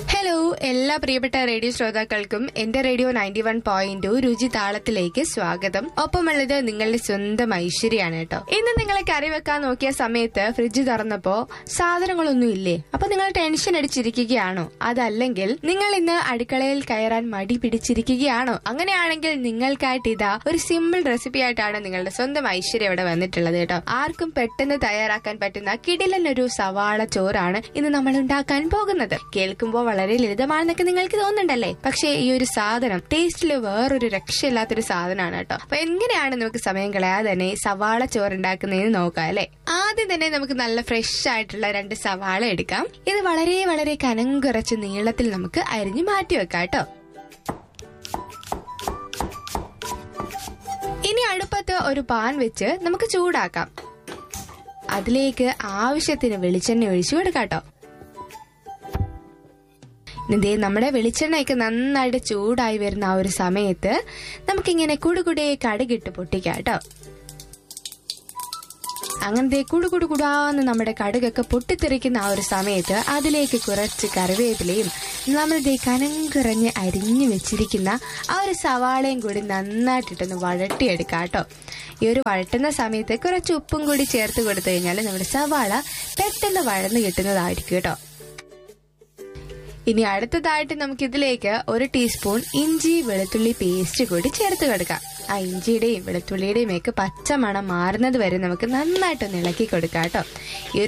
hello എല്ലാ പ്രിയപ്പെട്ട radio ശ്രോതാക്കൾക്കും എന്റെ റേഡിയോ നയൻറ്റി വൺ പോയിന്റ് രുചി താളത്തിലേക്ക് സ്വാഗതം ഒപ്പമുള്ളത് നിങ്ങളുടെ സ്വന്തം ഐശ്വര്യാണ് കേട്ടോ ഇന്ന് നിങ്ങളെ കറി വെക്കാൻ നോക്കിയ സമയത്ത് ഫ്രിഡ്ജ് തുറന്നപ്പോ സാധനങ്ങളൊന്നും ഇല്ലേ അപ്പൊ നിങ്ങൾ ടെൻഷൻ അടിച്ചിരിക്കുകയാണോ അതല്ലെങ്കിൽ നിങ്ങൾ ഇന്ന് അടുക്കളയിൽ കയറാൻ മടി പിടിച്ചിരിക്കുകയാണോ അങ്ങനെയാണെങ്കിൽ നിങ്ങൾക്കായിട്ട് ഇതാ ഒരു സിമ്പിൾ റെസിപ്പി ആയിട്ടാണ് നിങ്ങളുടെ സ്വന്തം ഐശ്വര്യ ഇവിടെ വന്നിട്ടുള്ളത് കേട്ടോ ആർക്കും പെട്ടെന്ന് തയ്യാറാക്കാൻ പറ്റുന്ന കിടിലൻ ഒരു സവാള ചോറാണ് ഇന്ന് നമ്മൾ ഉണ്ടാക്കാൻ പോകുന്നത് കേൾക്കുമ്പോൾ വളരെ ലളിതമാണെന്നൊക്കെ നിങ്ങൾക്ക് തോന്നുന്നുണ്ടല്ലേ പക്ഷേ ഈ ഒരു സാധനം ടേസ്റ്റിൽ വേറൊരു രക്ഷയില്ലാത്തൊരു സാധനമാണ് കേട്ടോ അപ്പൊ എങ്ങനെയാണ് നമുക്ക് സമയം കളയാതെ തന്നെ ഈ സവാള ചോറ് ഉണ്ടാക്കുന്നതെന്ന് നോക്കാം അല്ലെ ആദ്യം തന്നെ നമുക്ക് നല്ല ഫ്രഷ് ആയിട്ടുള്ള രണ്ട് സവാള എടുക്കാം ഇത് വളരെ വളരെ കനം കുറച്ച് നീളത്തിൽ നമുക്ക് അരിഞ്ഞു മാറ്റി വെക്കാം കേട്ടോ ഇനി അടുപ്പത്ത് ഒരു പാൻ വെച്ച് നമുക്ക് ചൂടാക്കാം അതിലേക്ക് ആവശ്യത്തിന് വെളിച്ചെണ്ണ ഒഴിച്ചു കൊടുക്കാം കേട്ടോ ഇതേ നമ്മുടെ വെളിച്ചെണ്ണയൊക്കെ നന്നായിട്ട് ചൂടായി വരുന്ന ആ ഒരു സമയത്ത് നമുക്കിങ്ങനെ കുടുകുടെ കടുകിട്ട് പൊട്ടിക്കാം കേട്ടോ അങ്ങനത്തെ കുടുകുടു കുടാന്ന് നമ്മുടെ കടുകൊക്കെ പൊട്ടിത്തെറിക്കുന്ന ആ ഒരു സമയത്ത് അതിലേക്ക് കുറച്ച് കറിവേപ്പിലയും നമ്മളിതേ കനം കുറഞ്ഞ് അരിഞ്ഞു വെച്ചിരിക്കുന്ന ആ ഒരു സവാളയും കൂടി നന്നായിട്ടിട്ടൊന്ന് വഴട്ടിയെടുക്കാം കേട്ടോ ഈ ഒരു വഴട്ടുന്ന സമയത്ത് കുറച്ച് ഉപ്പും കൂടി ചേർത്ത് കൊടുത്തു കഴിഞ്ഞാൽ നമ്മുടെ സവാള പെട്ടെന്ന് വഴന്ന് കിട്ടുന്നതായിരിക്കും കേട്ടോ ഇനി അടുത്തതായിട്ട് നമുക്ക് ഇതിലേക്ക് ഒരു ടീസ്പൂൺ ഇഞ്ചി വെളുത്തുള്ളി പേസ്റ്റ് കൂടി ചേർത്ത് കൊടുക്കാം ആ ഇഞ്ചിയുടെയും വെളുത്തുള്ളിയുടെയും ഒക്കെ പച്ച മണം മാറുന്നത് വരെ നമുക്ക് നന്നായിട്ടൊന്ന് ഇളക്കി കൊടുക്കാം കേട്ടോ ഈ ഒരു